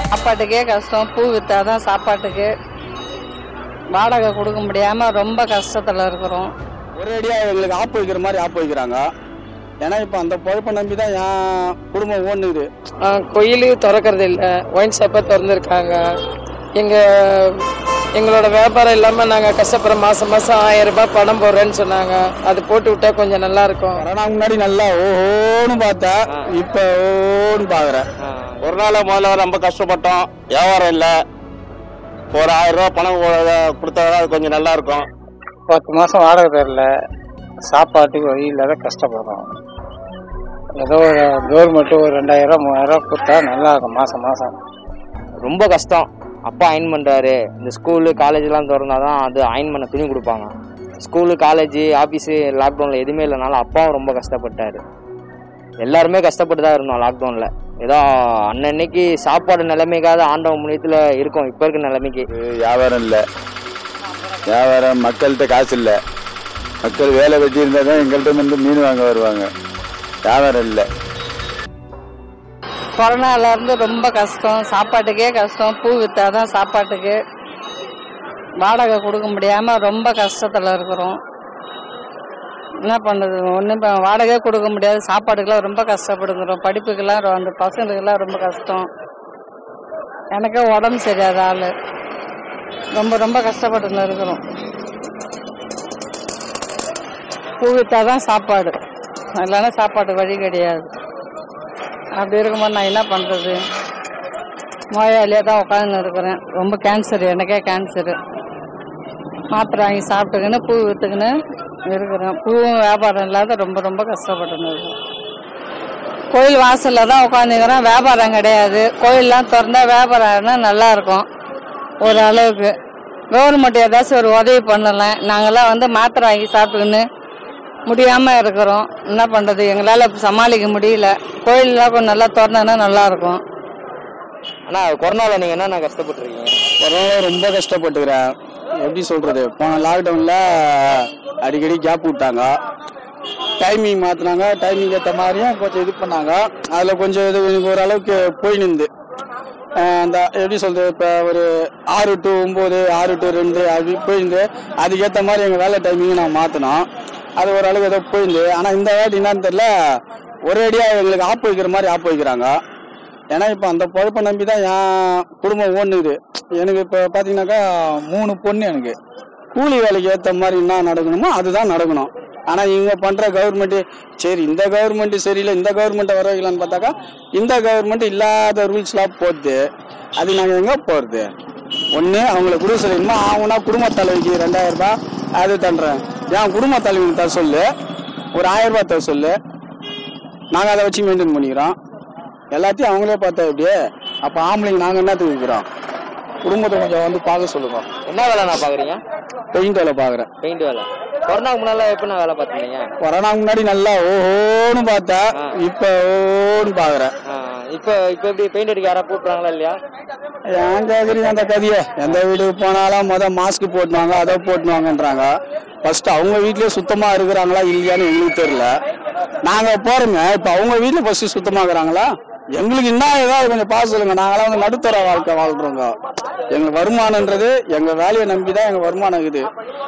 சாப்பாட்டுக்கே கஷ்டம் பூ விற்றாதான் சாப்பாட்டுக்கு வாடகை கொடுக்க முடியாமல் ரொம்ப கஷ்டத்தில் இருக்கிறோம் ஒரே அடியாக எங்களுக்கு ஆப்பு வைக்கிற மாதிரி ஆப்பு வைக்கிறாங்க ஏன்னா இப்போ அந்த பொழப்பை நம்பி தான் என் குடும்பம் ஓடுனுது கோயில் திறக்கிறது இல்லை ஒயின் ஷாப்பை திறந்துருக்காங்க எங்கள் எங்களோட வியாபாரம் இல்லாமல் நாங்கள் கஷ்டப்படுற மாதம் மாதம் ஆயிரம் ரூபாய் பணம் போடுறேன்னு சொன்னாங்க அது போட்டு விட்டா கொஞ்சம் நல்லா இருக்கும் கொரோனா முன்னாடி நல்லா ஓஹோன்னு பார்த்தேன் இப்போ ஓன்னு பார்க்குறேன் ஒரு நாள் முதல்ல ரொம்ப கஷ்டப்பட்டோம் வியாபாரம் இல்லை ஒரு ஆயிரம் ரூபா பணம் கொடுத்தா அது கொஞ்சம் நல்லா இருக்கும் பத்து மாதம் வாடகை தரல சாப்பாட்டுக்கு வழி இல்லாத கஷ்டப்படுறோம் ஏதோ ஒரு கவர்மெண்ட்டு ஒரு ரெண்டாயிரம் மூவாயிரம் கொடுத்தா நல்லா இருக்கும் மாதம் மாதம் ரொம்ப கஷ்டம் அப்பா அயன் பண்ணுறாரு இந்த ஸ்கூலு காலேஜ்லாம் திறந்தாதான் அது அயன் பண்ண துணி கொடுப்பாங்க ஸ்கூலு காலேஜ் ஆஃபீஸு லாக்டவுனில் எதுவுமே இல்லைனாலும் அப்பாவும் ரொம்ப கஷ்டப்பட்டாரு எல்லாருமே கஷ்டப்பட்டு தான் இருந்தோம் லாக்டவுனில் ஏதோ அன்னன்னைக்கு சாப்பாடு நிலைமைக்காக ஆண்டவன் முனியத்தில் இருக்கும் இப்போ இருக்க நிலைமைக்கு வியாபாரம் இல்லை வியாபாரம் மக்கள்கிட்ட காசு இல்லை மக்கள் வேலை வெட்டி இருந்தால் தான் எங்கள்கிட்ட வந்து மீன் வாங்க வருவாங்க வியாபாரம் இல்லை கொரோனால இருந்து ரொம்ப கஷ்டம் சாப்பாட்டுக்கே கஷ்டம் பூ விற்றாதான் சாப்பாட்டுக்கு வாடகை கொடுக்க முடியாமல் ரொம்ப கஷ்டத்தில் இருக்கிறோம் என்ன பண்ணுறது ஒன்றும் இப்போ வாடகை கொடுக்க முடியாது சாப்பாட்டுக்கெல்லாம் ரொம்ப கஷ்டப்படுகிறோம் படிப்புக்கெல்லாம் ரொ- அந்த பசங்களுக்கெல்லாம் ரொம்ப கஷ்டம் எனக்கே உடம்பு சரியாத ஆள் ரொம்ப ரொம்ப கஷ்டப்பட்டு இருக்கிறோம் பூ விற்றாதான் சாப்பாடு இல்லைன்னா சாப்பாடு வழி கிடையாது அப்படி இருக்கும்போது நான் என்ன பண்ணுறது நோயாளியாக தான் உட்காந்து இருக்கிறேன் ரொம்ப கேன்சர் எனக்கே கேன்சரு மாத்திரை வாங்கி சாப்பிட்டுக்கின்னு பூ விற்றுக்கின்னு இருக்கிறேன் பூவும் வியாபாரம் இல்லாத ரொம்ப ரொம்ப கஷ்டப்பட்டுன்னு இருக்கேன் கோயில் வாசலில் தான் உட்காந்துக்கிறேன் வியாபாரம் கிடையாது கோயிலெலாம் திறந்தா வியாபாரம் ஆனா நல்லா இருக்கும் ஒரு அளவுக்கு கவர்மெண்ட் ஏதாச்சும் ஒரு உதவி பண்ணலாம் நாங்களாம் வந்து மாத்திரை வாங்கி சாப்பிட்டுக்கின்னு முடியாமல் இருக்கிறோம் என்ன பண்ணுறது எங்களால் சமாளிக்க முடியல கோயிலெலாம் கொஞ்சம் நல்லா திறந்தோன்னா நல்லா இருக்கும் ஆனால் கொரோனாவில் நீங்கள் என்னென்ன கஷ்டப்பட்டுருக்கீங்க கொரோனா ரொம்ப கஷ்டப்பட்டுக்கிறேன் எப்படி சொல்கிறது போன லாக்டவுனில் அடிக்கடி கேப் விட்டாங்க டைமிங் மாற்றினாங்க டைமிங் ஏற்ற மாதிரியும் கொஞ்சம் இது பண்ணாங்க அதில் கொஞ்சம் இது எனக்கு ஓரளவுக்கு போய் நின்று அந்த எப்படி சொல்கிறது இப்போ ஒரு ஆறு டு ஒம்பது ஆறு டு ரெண்டு அப்படி போயிருந்து அதுக்கேற்ற மாதிரி எங்கள் வேலை டைமிங் நான் மாற்றினோம் அது ஓரளவுக்கு ஏதோ போயிருந்து ஆனால் இந்த வாட்டி என்னன்னு தெரியல ஒரே அடியாக எங்களுக்கு ஆப்பு வைக்கிற மாதிரி ஆப்பு வைக்கிறாங்க ஏன்னா இப்போ அந்த பொழப்பை நம்பி தான் என் குடும்பம் ஓடுனுது எனக்கு இப்போ பார்த்தீங்கன்னாக்கா மூணு பொண்ணு எனக்கு கூலி வேலைக்கு ஏற்ற மாதிரி என்ன நடக்கணுமோ அதுதான் நடக்கணும் ஆனால் இவங்க பண்ணுற கவர்மெண்ட்டு சரி இந்த கவர்மெண்ட்டு சரியில்லை இந்த கவர்மெண்ட்டை வர வைக்கலான்னு பார்த்தாக்கா இந்த கவர்மெண்ட் இல்லாத ரூல்ஸ்லாம் போகுது அது நாங்கள் எங்கே போகிறது ஒன்று அவங்கள குடு சொல்லணுமா அவனா குடும்ப தலைவிக்கு ரெண்டாயிரம் ரூபாய் அது தண்டுறேன் என் குடும்ப தலைவிக்கு தர சொல்லு ஒரு ஆயிரம் ரூபாய் தர சொல்லு நாங்கள் அதை வச்சு மெயின்டைன் பண்ணிக்கிறோம் எல்லாத்தையும் அவங்களே பார்த்தா எப்படியே அப்போ ஆம்பளைங்க நாங்கள் என்னத்துக்கு இருக்கிறோம் குடும்பத்தை கொஞ்சம் வந்து பார்க்க சொல்லுங்க என்ன வேலை நான் பார்க்குறீங்க பெயிண்ட் வேலை பார்க்குறேன் பெயிண்ட் வேலை கொரோனாக்கு முன்னால் எப்போ நான் வேலை பார்த்துருந்தீங்க கொரோனா முன்னாடி நல்லா ஓஹோன்னு பார்த்தேன் இப்போ ஓன்னு பார்க்குறேன் இப்போ இப்போ எப்படி பெயிண்ட் அடிக்க யாராவது கூப்பிட்றாங்களா இல்லையா ஏன் கேட்குறீங்க அந்த கதையை எந்த வீட்டுக்கு போனாலும் மொதல் மாஸ்க் போட்டுவாங்க அதை போட்டுவாங்கன்றாங்க ஃபர்ஸ்ட் அவங்க வீட்லயே சுத்தமாக இருக்கிறாங்களா இல்லையான்னு எங்களுக்கு தெரியல நாங்கள் போகிறோங்க இப்போ அவங்க வீட்டில் ஃபர்ஸ்ட் சுத்தமாக இருக்கிறாங்களா எங்களுக்கு என்ன ஏதாவது கொஞ்சம் பார்த்து சொல்லுங்க நாங்களாம் வந்து நடுத்தர வாழ்க்கை வாழ்றோங்க எங்க வருமானன்றது எங்க வேலையை நம்பி தான் எங்க வருமானம் இருக்குது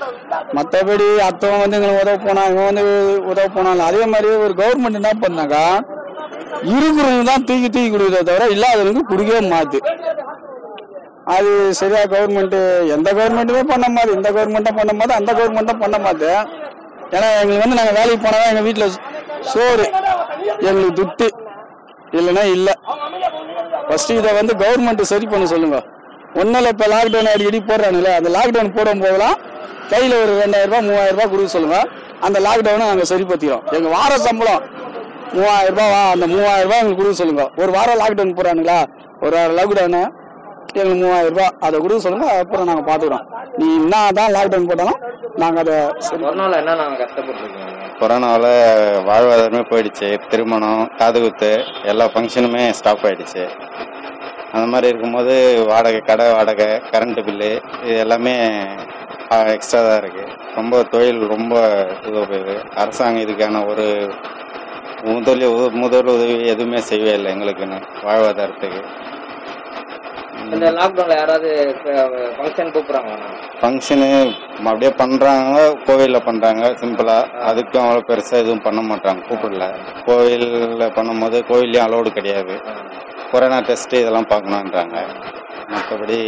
மற்றபடி அத்தவன் வந்து எங்களுக்கு உதவ போனா இவன் வந்து உதவ போனாலும் அதே மாதிரி ஒரு கவர்மெண்ட் என்ன பண்ணாக்கா இருக்கிறவங்க தான் தூக்கி தூக்கி கொடுக்குறத தவிர இல்லாதவனுக்கு கொடுக்கவே மாத்து அது சரியா கவர்மெண்ட் எந்த கவர்மெண்ட்டுமே பண்ண மாதிரி இந்த கவர்மெண்ட்டும் பண்ண மாதிரி அந்த கவர்மெண்ட்டும் பண்ண மாத்து ஏன்னா எங்களுக்கு வந்து நாங்கள் வேலைக்கு போனால் எங்கள் வீட்டில் சோறு எங்களுக்கு துட்டு இல்லைன்னா இல்லை ஃபர்ஸ்ட் இதை வந்து கவர்மெண்ட் சரி பண்ண சொல்லுங்க ஒன்றில் இப்போ லாக்டவுன் அடிக்கடி போடுறானுங்களே அந்த லாக்டவுன் போடும் போதெல்லாம் கையில் ஒரு ரெண்டாயிரம் ரூபாய் மூவாயிரம் ரூபாய் கொடுக்க சொல்லுங்க அந்த லாக்டவுனை நாங்கள் சரி பற்றிக்கிறோம் எங்கள் வார சம்பளம் மூவாயிரம் ரூபாய் வா அந்த மூவாயிரம் ரூபாய் எங்களுக்கு கொடுக்க சொல்லுங்க ஒரு வாரம் லாக்டவுன் போடுறானுங்களா ஒரு வாரம் லாக்டவுனு எங்களுக்கு மூவாயிரம் ரூபாய் அதை கொடுக்க சொல்லுங்க அப்புறம் நாங்கள் பார்த்துக்குறோம் நீ என்ன தான் லாக்டவுன் போட்டாலும் நாங்கள் அதை சரி கொரோனாவில் என்ன நாங்கள் கஷ்டப்பட்டுருக்கீங்க கொரோனாவில் வாழ்வாதாரமே போயிடுச்சு திருமணம் காதுகுத்து எல்லா ஃபங்க்ஷனுமே ஸ்டாப் ஆயிடுச்சு அந்த மாதிரி இருக்கும்போது வாடகை கடை வாடகை கரண்ட் பில்லு இது எல்லாமே எக்ஸ்ட்ரா தான் இருக்குது ரொம்ப தொழில் ரொம்ப இது போகுது அரசாங்கம் இதுக்கான ஒரு முதல் உத- முதல் உதவி எதுவுமே செய்யவே இல்லை எங்களுக்குன்னு வாழ்வாதாரத்துக்கு இந்த லாக்டவுன்ல யாராவது ஃபங்க்ஷன் கூப்பிடுறாங்களா ஃபங்க்ஷனு அப்படியே பண்ணுறாங்க கோவிலில் பண்ணுறாங்க சிம்பிளாக அதுக்கும் அவ்வளோ பெருசாக எதுவும் பண்ண மாட்டாங்க கூப்பிடல கோவிலில் பண்ணும்போது கோவில்லையும் அலோடு கிடையாது கொரோனா டெஸ்ட்டு இதெல்லாம் பார்க்கணுன்றாங்க மற்றபடி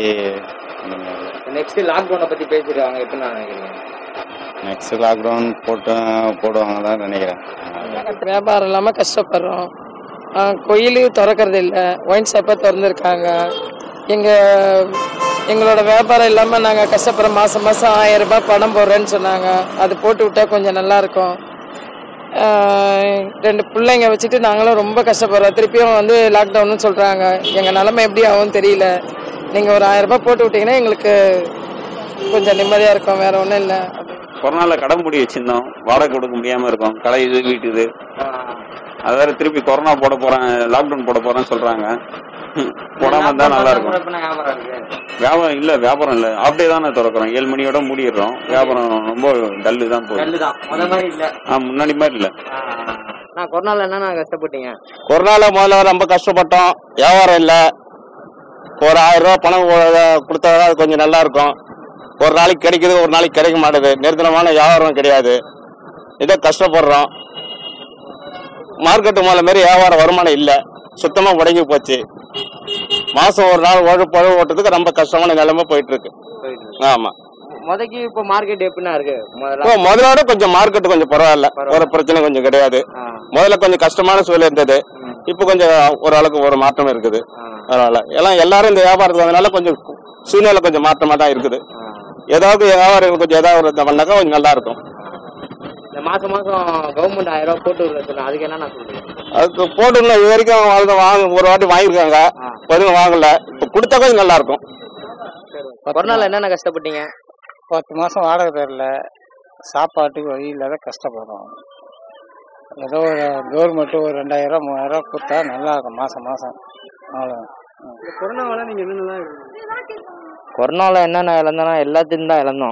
நெக்ஸ்ட் லாக்டவுனை பத்தி பேசிருக்காங்க எப்படி நான் நினைக்கிறீங்க நெக்ஸ்ட் லாக்டவுன் போட்டு போடுவாங்க தான் நினைக்கிறேன் வியாபாரம் இல்லாமல் கஷ்டப்படுறோம் ஆ, கோயில் திறக்கறது இல்லை ஒயின் ஷாப்பை திறந்துருக்காங்க எங்கள் எங்களோட வியாபாரம் இல்லாமல் நாங்கள் கஷ்டப்படுறோம் மாதம் மாதம் ஆயிரம் ரூபாய் பணம் போடுறேன்னு சொன்னாங்க அது போட்டு விட்டா கொஞ்சம் நல்லா இருக்கும் ஆ, ரெண்டு பிள்ளைங்க வச்சுட்டு நாங்களும் ரொம்ப கஷ்டப்படுறோம் திருப்பியும் வந்து லாக்டவுன்னு சொல்கிறாங்க எங்கள் நிலமை எப்படி ஆகும் தெரியல நீங்கள் ஒரு ஆயிரம் ரூபாய் போட்டு விட்டீங்கன்னா எங்களுக்கு கொஞ்சம் நிம்மதியாக இருக்கும் வேற ஒன்றும் இல்லை கொரோனால கடை மூடி வச்சிருந்தோம் வாடகை கொடுக்க முடியாம இருக்கோம் கடை இது வீட்டு இது அது வேற திருப்பி கொரோனா போட போறேன் லாக்டவுன் போட போறேன்னு சொல்றாங்க ஹம், போடாம இருந்தா நல்லா இருக்கும் வியாபாரம் இருக்கு வியாபாரம் இல்ல வியாபாரம் இல்ல அப்படியே தானே திறக்கிறோம் ஏழு மணியோட மூடிடுறோம் வியாபாரம் ரொம்ப டல்லு தான் போகுது நல்லுதான் முத மாதிரி இல்ல ஆ முன்னாடி மாதிரி இல்ல நான் கொரோனால என்னென்ன கஷ்டப்பட்டீங்க கொரோனால முதல்ல ரொம்ப கஷ்டப்பட்டோம் வியாபாரம் இல்லை ஒரு ஆயிரம் ரூபாய் பணம் கொ- கொடுத்தா அது கொஞ்சம் நல்லா இருக்கும் ஒரு நாளைக்கு கிடைக்குது ஒரு நாளைக்கு கிடைக்க மாட்டேது நிரந்தரமான வியாபாரம் கிடையாது இதோ கஷ்டப்படுறோம் மார்க்கெட்டு முதல்ல மாரி வியாபாரம் வருமானம் இல்லை சுத்தமாக முடங்கி போச்சு மாசம் ஒரு நாள் உழவு பழவு ஓட்டுறதுக்கு ரொம்ப கஷ்டமான நிலைமை போயிட்டு இருக்கு ஆமா முதக்கு இப்போ மார்க்கெட் எப்படின்னா இருக்கு இப்போ முதலோட கொஞ்சம் மார்க்கெட் கொஞ்சம் பரவாயில்ல ஒரு பிரச்சனை கொஞ்சம் கிடையாது முதல்ல கொஞ்சம் கஷ்டமான சூழல் இருந்தது இப்போ கொஞ்சம் ஓரளவுக்கு ஒரு மாற்றம் இருக்குது அதனால எல்லாம் எல்லாரும் இந்த வியாபாரத்துக்கு வந்தனால கொஞ்சம் சூழ்நிலை கொஞ்சம் மாற்றமா தான் இருக்குது ஏதாவது வியாபாரம் கொஞ்சம் ஏதாவது ஒரு பண்ணாக்கா கொஞ்சம் நல்லா இருக்கும் இந்த மாசம் மாசம் கவர்மெண்ட் ஆயிரம் ரூபாய் போட்டு விடுறது சொன்னா அதுக்கு என்ன நான் சொல்றேன் அதுக்கு போட்டுல இது வரைக்கும் வாழ்ந்த வாங்க ஒரு வாட்டி வாங்கியிருக்காங்க எதுவும் வாங்கல இப்போ கொடுத்தா கொஞ்சம் நல்லா இருக்கும் கொரோனால என்னென்ன கஷ்டப்பட்டீங்க பத்து மாதம் வாடகை தரல சாப்பாட்டுக்கு வழி இல்லாத கஷ்டப்படுறோம் ஏதோ ஒரு கவர்மெண்ட் ஒரு ரெண்டாயிரம் மூவாயிரம் கொடுத்தா நல்லா இருக்கும் மாதம் மாதம் அவ்வளோ கொரோனாவால நீங்க என்னென்னலாம் கொரோனாவில் என்னென்ன இழந்தோன்னா எல்லாத்தையும் தான் இழந்தோம்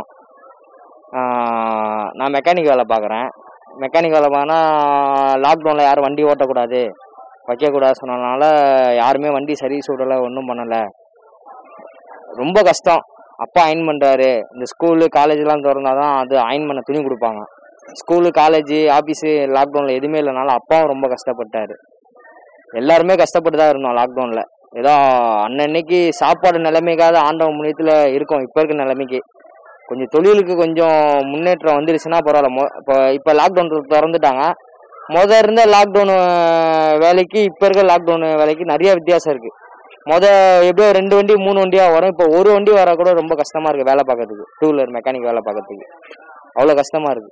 ஆஹ் நான் மெக்கானிக் வேலை பார்க்குறேன் மெக்கானிக் வேலை பார்த்தா லாக்டவுனில் யாரும் வண்டி ஓட்டக்கூடாது வைக்கக்கூடாது சொன்னதுனால யாருமே வண்டி சர்வீஸ் விடலை ஒன்றும் பண்ணலை ரொம்ப கஷ்டம் அப்பா அயன் பண்ணுறாரு இந்த ஸ்கூலு காலேஜ்லாம் திறந்தாதான் அது அயன் பண்ண துணி கொடுப்பாங்க ஸ்கூலு காலேஜ் ஆஃபீஸு லாக்டவுனில் எதுவுமே இல்லைனால அப்பாவும் ரொம்ப கஷ்டப்பட்டாரு எல்லாருமே கஷ்டப்பட்டு தான் இருந்தோம் லாக்டவுனில் ஏதோ அன்னன்னைக்கு சாப்பாடு நிலைமைக்காக ஆண்டவன் முன்னியத்தில் இருக்கும் இப்போ இருக்க நிலைமைக்கு கொஞ்சம் தொழிலுக்கு கொஞ்சம் முன்னேற்றம் வந்துருச்சுன்னா பரவாயில்ல மொ இப்போ இப்போ லாக்டவுன் திறந்துட்டாங்க முத இருந்த லாக்டவுன் வேலைக்கு இப்போ இருக்க லாக்டவுன் வேலைக்கு நிறைய வித்தியாசம் இருக்கு முத எப்படியோ ரெண்டு வண்டி மூணு வண்டியா வரும் இப்போ ஒரு வண்டி வர கூட ரொம்ப கஷ்டமா இருக்கு வேலை பார்க்கறதுக்கு டூ வீலர் மெக்கானிக் வேலை பார்க்கறதுக்கு அவ்வளோ கஷ்டமா இருக்கு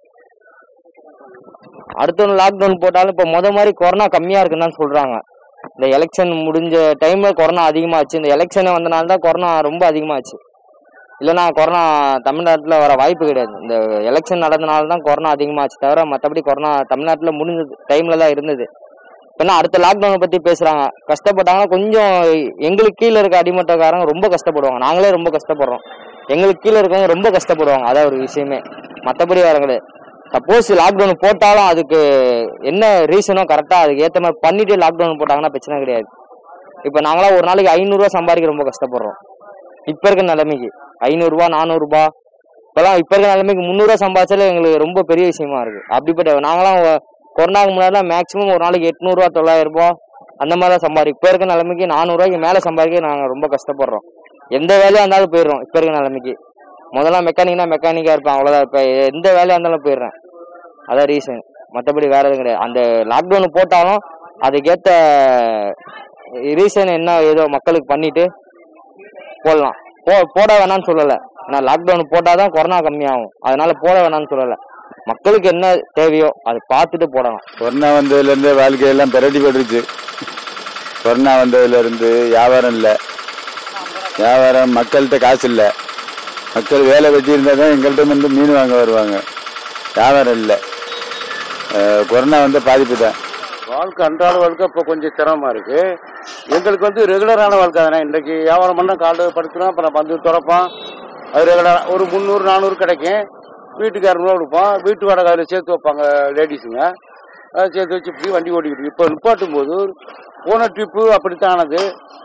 அடுத்த லாக்டவுன் போட்டாலும் இப்போ முத மாதிரி கொரோனா கம்மியா இருக்குன்னு தான் சொல்றாங்க இந்த எலெக்ஷன் முடிஞ்ச டைம்ல கொரோனா அதிகமாச்சு இந்த எலெக்ஷன் வந்தனால தான் கொரோனா ரொம்ப அதிகமாச்சு இல்லைன்னா கொரோனா தமிழ்நாட்டில் வர வாய்ப்பு கிடையாது இந்த எலெக்ஷன் நடந்தனால தான் கொரோனா அதிகமாச்சு தவிர மற்றபடி கொரோனா தமிழ்நாட்டில் முடிஞ்சது டைம்ல தான் இருந்தது ஏன்னா அடுத்த லாக்டவுனை பற்றி பேசுகிறாங்க கஷ்டப்பட்டாங்கன்னா கொஞ்சம் எங்களுக்கு கீழே இருக்க அடிமட்டக்காரங்க ரொம்ப கஷ்டப்படுவாங்க நாங்களே ரொம்ப கஷ்டப்படுறோம் எங்களுக்கு கீழே இருக்கவங்க ரொம்ப கஷ்டப்படுவாங்க அதான் ஒரு விஷயமே மற்றபடி வேற கிடையாது சப்போஸ் லாக்டவுன் போட்டாலும் அதுக்கு என்ன ரீசனோ கரெக்டாக அதுக்கு ஏற்ற மாதிரி பண்ணிட்டு லாக்டவுன் போட்டாங்கன்னா பிரச்சனை கிடையாது இப்போ நாங்களாம் ஒரு நாளைக்கு ஐநூறுரூவா சம்பாதிக்க ரொம்ப கஷ்டப்படுறோம் இப்போ இருக்க நிலைமைக்கு ஐநூறுரூவா நானூறுரூபா இப்போலாம் இப்போ இருக்க நிலைமைக்கு முந்நூறுரூவா சம்பாதிச்சாலே எங்களுக்கு ரொம்ப பெரிய விஷயமா இருக்கு அப்படிப்பட்ட நாங்களாம் ஒ- கொரோனாக்கு முன்னாடிலாம் மேக்ஸிமம் ஒரு நாளைக்கு எட்நூறுரூவா தொள்ளாயிரம் ரூபாய் அந்த மாதிரி தான் சம்பாதி இப்போ இருக்க நிலைமைக்கு நானூறுரூவாய்க்கு மேலே சம்பாதிக்க நாங்கள் ரொம்ப கஷ்டப்படுறோம் எந்த வேலையாக இருந்தாலும் போயிடுறோம் இப்போ இருக்க நிலைமைக்கு முதல்ல மெக்கானிக்னா மெக்கானிக்காக இருப்பேன் அவ்வளோதான் இப்போ எந்த வேலையாக இருந்தாலும் போயிடுறேன் அதான் ரீசன் மற்றபடி வேற எதுவும் கிடையாது அந்த லாக்டவுன் போட்டாலும் அதுக்கேற்ற ரீசன் என்ன ஏதோ மக்களுக்கு பண்ணிட்டு போடலாம் போ போட வேணாம்னு சொல்லலை ஏன்னா லாக்டவுன் போட்டால் தான் கொரோனா கம்மியாகும் அதனால போட வேணாம்னு சொல்லலை மக்களுக்கு என்ன தேவையோ அதை பார்த்துட்டு போடலாம் கொரோனா வந்ததுலேருந்து வாழ்க்கையெல்லாம் பிரட்டி போட்டுருச்சு கொரோனா வந்ததுலேருந்து வியாபாரம் இல்லை வியாபாரம் மக்கள்கிட்ட காசு இல்லை மக்கள் வேலை வெட்டி இருந்தால் தான் எங்கள்கிட்ட வந்து மீன் வாங்க வருவாங்க வியாபாரம் இல்லை அஹ் கொரோனா வந்து பாதிப்பு தான் வாழ்க்கை அன்றாட வாழ்க்கை இப்போ கொஞ்சம் சிரமமா இருக்கு எங்களுக்கு வந்து ரெகுலரான வாழ்க்கை தானே இன்றைக்கு வியாபாரம் பண்ண காலைல படுத்துனா அப்புறம் வந்து திறப்போம் அது ரெகுலரா ஒரு முந்நூறு நானூறு கிடைக்கும் வீட்டுக்கு இரநூறுவா கொடுப்போம் வீட்டு வாடகை அதில் சேர்த்து வைப்பாங்க லேடிஸுங்க அதை சேர்த்து வச்சு இப்படி வண்டி ஓட்டிக்கிட்டு இப்போ நிப்பாட்டும் போது போன ட்ரிப்பு அப்படித்தான் ஆனது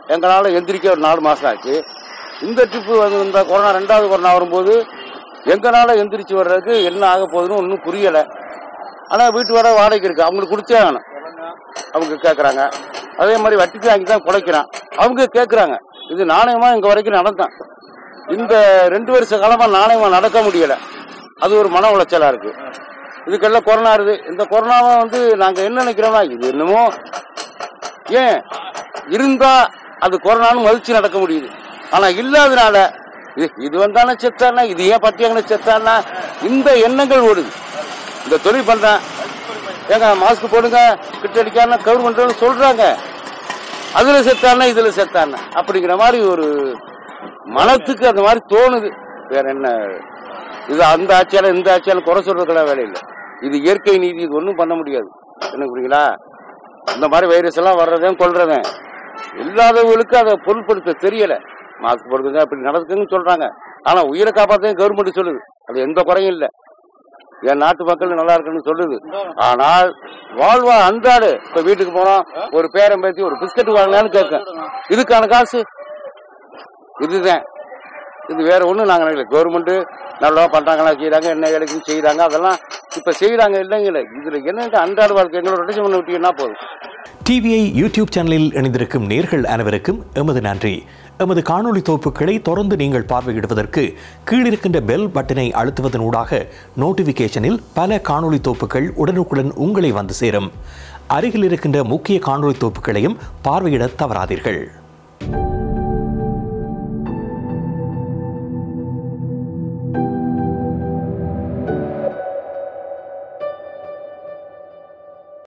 எங்களால் எந்திரிக்க ஒரு நாலு மாதம் ஆச்சு இந்த ட்ரிப்பு வந்து இந்த கொரோனா ரெண்டாவது கொரோனா வரும்போது எங்களால் எந்திரிச்சு வர்றதுக்கு என்ன ஆக போகுதுன்னு ஒன்றும் புரியலை ஆனால் வீட்டு வர வாடகைக்கு இருக்கு அவங்களுக்கு கொடுத்தே ஆகணும் அவங்க கேட்குறாங்க அதே மாதிரி வட்டிக்கு வாங்கி தான் குலைக்கிறான் அவங்க கேட்குறாங்க இது நாணயமாக இங்கே வரைக்கும் நடந்தான் இந்த ரெண்டு வருஷ காலமாக நாணயமாக நடக்க முடியலை அது ஒரு மன உளைச்சலாக இருக்கு இதுக்கெல்லாம் கொரோனா இருக்குது இந்த கொரோனாவை வந்து நாங்கள் என்ன நினைக்கிறோம்னா இது என்னமோ ஏன் இருந்தா அது கொரோனான்னு மதிச்சு நடக்க முடியுது ஆனா இல்லாதனால இது இது வந்தானே செத்தானா இது ஏன் பட்டியங்கன செத்தானா இந்த எண்ணங்கள் ஓடுது இந்த தொழில் பண்றேன் ஏங்க மாஸ்க் போடுங்க கிட்ட அடிக்காம கவர்மெண்ட் சொல்றாங்க அதுல செத்தானா இதுல செத்தானா அப்படிங்கிற மாதிரி ஒரு மனத்துக்கு அந்த மாதிரி தோணுது வேற என்ன இது அந்த ஆட்சியால இந்த ஆட்சியால குறை சொல்றதுக்கெல்லாம் வேலை இல்லை இது இயற்கை நீதி இது ஒன்றும் பண்ண முடியாது என்ன புரியுங்களா இந்த மாதிரி வைரஸ் எல்லாம் வர்றதையும் கொள்றதேன் இல்லாதவங்களுக்கு அதை பொருட்படுத்த தெரியல மாஸ்க் போடுங்க அப்படி நடக்குதுன்னு சொல்றாங்க ஆனா உயிரை காப்பாத்தையும் கவர்மெண்ட் சொல்லுது அது எந்த குறையும் இல்லை என் நாட்டு மக்கள் நல்லா இருக்குன்னு சொல்லுது ஆனால் வாழ்வா அன்றாடு இப்ப வீட்டுக்கு போனோம் ஒரு பேரம் பேசி ஒரு பிஸ்கட் வாங்கலான்னு கேட்க இதுக்கான காசு இதுதான் இது வேற ஒண்ணும் நாங்க நினைக்கல கவர்மெண்ட் நல்லா பண்றாங்களா செய்யறாங்க என்ன வேலைக்கும் செய்யறாங்க அதெல்லாம் இப்ப செய்யறாங்க இல்லைங்கள இதுல என்ன அன்றாட வாழ்க்கை எங்களோட ரொட்டேஷன் பண்ணி விட்டீங்கன்னா போதும் டிவிஐ யூடியூப் சேனலில் இணைந்திருக்கும் நேர்கள் அனைவருக்கும் எமது நன்றி எமது காணொளி தொகுப்புகளை தொடர்ந்து நீங்கள் பார்வையிடுவதற்கு கீழிருக்கின்ற பெல் பட்டனை அழுத்துவதன் ஊடாக நோட்டிபிகேஷனில் பல காணொளி தொகுப்புகள் உடனுக்குடன் உங்களை வந்து சேரும் அருகில் இருக்கின்ற முக்கிய காணொளி தொகுப்புகளையும் பார்வையிட தவறாதீர்கள்